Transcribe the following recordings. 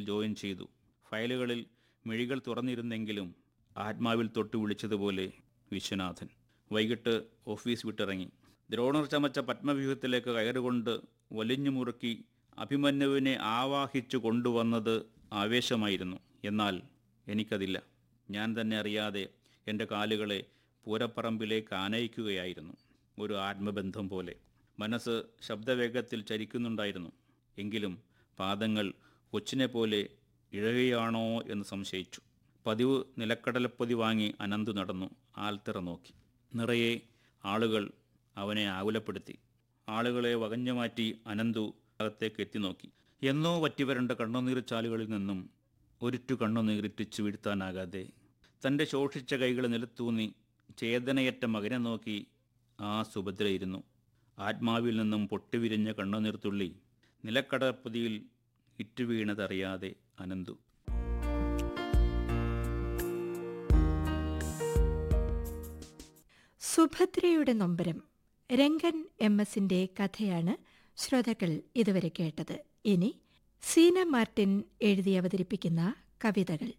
join ചെയ്തു ഫയലുകളിൽ മിഴികൾ തുറന്നിരുന്നെങ്കിലും ആത്മാവിൽ തൊട്ടു വിളിച്ചതുപോലെ വിശ്വനാഥൻ വൈകിട്ട് ഓഫീസ് വിട്ടിറങ്ങി ദ്രോണർ ചമച്ച പത്മവ്യൂഹത്തിലേക്ക് കയറുകൊണ്ട് വലിഞ്ഞു മുറുക്കി അഭിമന്യുവിനെ ആവാഹിച്ചു കൊണ്ടുവന്നത് ആവേശമായിരുന്നു എന്നാൽ എനിക്കതില്ല ഞാൻ തന്നെ അറിയാതെ എൻ്റെ കാലുകളെ പൂരപ്പറമ്പിലേക്ക് ആനയിക്കുകയായിരുന്നു ഒരു ആത്മബന്ധം പോലെ മനസ്സ് ശബ്ദവേഗത്തിൽ ചരിക്കുന്നുണ്ടായിരുന്നു എങ്കിലും പാദങ്ങൾ കൊച്ചിനെ പോലെ ഇഴയുകയാണോ എന്ന് സംശയിച്ചു പതിവ് നിലക്കടലപ്പൊതി വാങ്ങി അനന്തു നടന്നു ആൽത്തിറ നോക്കി നിറയെ ആളുകൾ അവനെ ആകുലപ്പെടുത്തി ആളുകളെ വകഞ്ഞു മാറ്റി അനന്തു അകത്തേക്ക് എത്തി നോക്കി എന്നോ വറ്റിവരണ്ട കണ്ണുനീർ ചാലുകളിൽ നിന്നും ഒരിറ്റു കണ്ണുനീരിറ്റിച്ചു വീഴ്ത്താനാകാതെ തൻ്റെ ശോഷിച്ച കൈകൾ നിലത്തൂന്നി ചേതനയറ്റ മകനെ നോക്കി ആ സുഭദ്രയിരുന്നു ആത്മാവിൽ നിന്നും പൊട്ടിവിരിഞ്ഞ കണ്ണുനീർത്തുള്ളി നിലക്കടപ്പതിയിൽ ഇറ്റുവീണതറിയാതെ അനന്തു സുഭദ്രയുടെ നൊമ്പരം രംഗൻ എം എസിന്റെ കഥയാണ് ശ്രോതാക്കൾ ഇതുവരെ കേട്ടത് ഇനി സീന മാർട്ടിൻ എഴുതി അവതരിപ്പിക്കുന്ന കവിതകൾ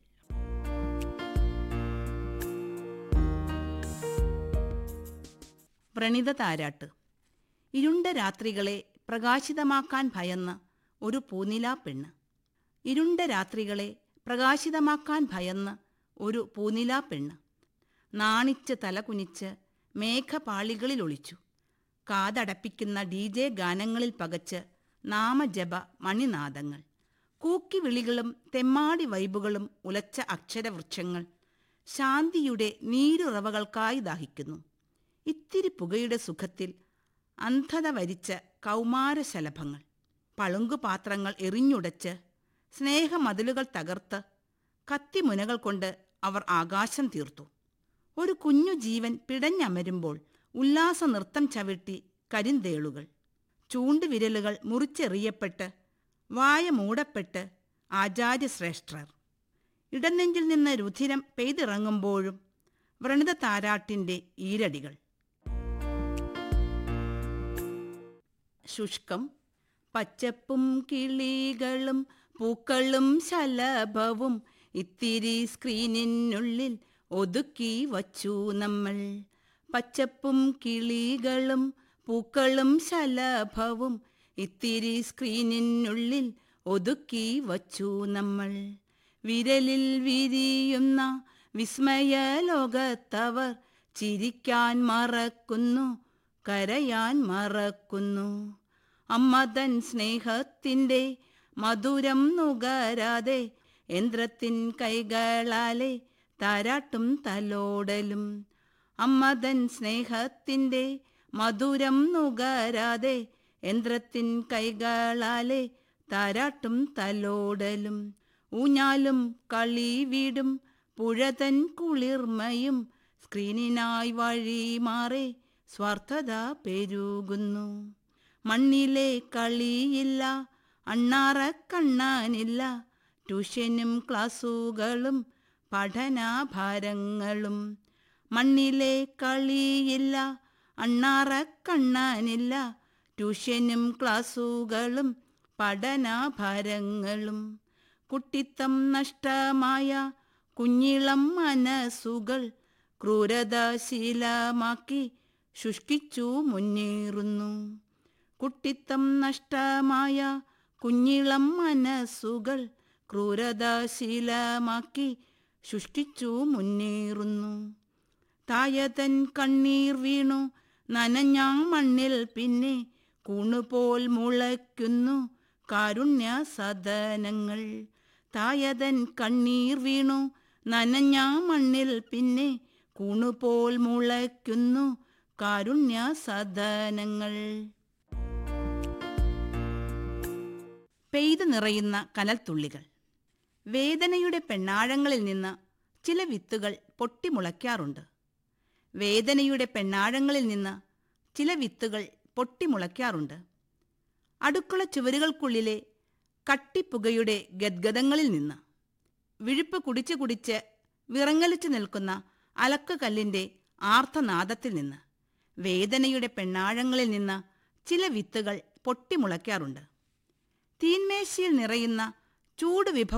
വ്രണിത താരാട്ട് ഇരുണ്ട രാത്രികളെ പ്രകാശിതമാക്കാൻ ഭയന്ന് ഒരു പൂനിലാ പെണ്ണ് ഇരുണ്ട രാത്രികളെ പ്രകാശിതമാക്കാൻ ഭയന്ന് ഒരു പൂനിലാ പെണ്ണ് നാണിച്ച് തലകുനിച്ച് മേഘപാളികളിൽ ഒളിച്ചു കാതടപ്പിക്കുന്ന ഡി ജെ ഗാനങ്ങളിൽ പകച്ച് നാമജപ മണിനാദങ്ങൾ കൂക്കി വിളികളും തെമ്മാടി വൈബുകളും ഉലച്ച അക്ഷരവൃക്ഷങ്ങൾ ശാന്തിയുടെ നീരുറവകൾക്കായി ദാഹിക്കുന്നു ഇത്തിരി പുകയുടെ സുഖത്തിൽ അന്ധത വരിച്ച കൗമാരശലഭങ്ങൾ പളുങ്കുപാത്രങ്ങൾ എറിഞ്ഞുടച്ച് സ്നേഹമതിലുകൾ തകർത്ത് കത്തിമുനകൾ കൊണ്ട് അവർ ആകാശം തീർത്തു ഒരു കുഞ്ഞു ജീവൻ പിടഞ്ഞമരുമ്പോൾ ഉല്ലാസ നൃത്തം ചവിട്ടി കരിന്തേളുകൾ ചൂണ്ടുവിരലുകൾ മുറിച്ചെറിയപ്പെട്ട് വായ മൂടപ്പെട്ട് ആചാര്യശ്രേഷ്ഠർ ഇടനെഞ്ചിൽ നിന്ന് രുധിരം പെയ്തിറങ്ങുമ്പോഴും വ്രണിത താരാട്ടിൻ്റെ ഈരടികൾ ശുഷ്കം പച്ചപ്പും കിളികളും പൂക്കളും ശലഭവും ഇത്തിരി സ്ക്രീനിനുള്ളിൽ ഒതുക്കി വച്ചു നമ്മൾ പച്ചപ്പും കിളികളും പൂക്കളും ശലഭവും ഇത്തിരി സ്ക്രീനിനുള്ളിൽ ഒതുക്കി വച്ചു നമ്മൾ വിരലിൽ വിരിയുന്ന വിസ്മയ ലോകത്തവർ ചിരിക്കാൻ മറക്കുന്നു കരയാൻ മറക്കുന്നു അമ്മതൻ സ്നേഹത്തിൻ്റെ മധുരം നുകരാതെ യന്ത്രത്തിൻ കൈകളാലെ താരാട്ടും തലോടലും അമ്മതൻ സ്നേഹത്തിൻ്റെ മധുരം നുകരാതെ യന്ത്രത്തിൻ കൈകളാലെ താരാട്ടും തലോടലും ഊഞ്ഞാലും കളി വീടും പുഴതൻ കുളിർമയും സ്ക്രീനിനായി വഴി മാറി സ്വാർത്ഥത പെരുകുന്നു മണ്ണിലെ കളിയില്ല അണ്ണാറ കണ്ണാനില്ല ട്യൂഷനും ക്ലാസുകളും പഠനാഭാരങ്ങളും മണ്ണിലെ കളിയില്ല അണ്ണാറ കണ്ണാനില്ല ട്യൂഷനും ക്ലാസുകളും പഠനാഭാരങ്ങളും കുട്ടിത്തം നഷ്ടമായ കുഞ്ഞിളം മനസ്സുകൾ ക്രൂരതാശീലമാക്കി ശുഷ്കിച്ചു മുന്നേറുന്നു കുട്ടിത്തം നഷ്ടമായ കുഞ്ഞിളം മനസ്സുകൾ ക്രൂരതാശീലമാക്കി ശുഷ്കിച്ചു മുന്നേറുന്നു തായതൻ കണ്ണീർ വീണു നനഞ്ഞാ മണ്ണിൽ പിന്നെ കൂണുപോൽ മുളയ്ക്കുന്നു കാരുണ്യ സദനങ്ങൾ തായതൻ കണ്ണീർ വീണു നനഞ്ഞാ മണ്ണിൽ പിന്നെ കൂണുപോൽ മുളയ്ക്കുന്നു കാരുണ്യ സദനങ്ങൾ പെയ്തു നിറയുന്ന കനൽത്തുള്ളികൾ വേദനയുടെ പെണ്ണാഴങ്ങളിൽ നിന്ന് ചില വിത്തുകൾ പൊട്ടിമുളയ്ക്കാറുണ്ട് വേദനയുടെ പെണ്ണാഴങ്ങളിൽ നിന്ന് ചില വിത്തുകൾ പൊട്ടിമുളയ്ക്കാറുണ്ട് അടുക്കള ചുവരുകൾക്കുള്ളിലെ കട്ടിപ്പുകയുടെ ഗദ്ഗതങ്ങളിൽ നിന്ന് വിഴുപ്പ് കുടിച്ച് കുടിച്ച് വിറങ്ങലിച്ചു നിൽക്കുന്ന അലക്കുകല്ലിൻ്റെ ആർത്തനാദത്തിൽ നിന്ന് വേദനയുടെ പെണ്ണാഴങ്ങളിൽ നിന്ന് ചില വിത്തുകൾ പൊട്ടിമുളയ്ക്കാറുണ്ട് തീന്മേശയിൽ നിറയുന്ന ചൂട് വിഭവ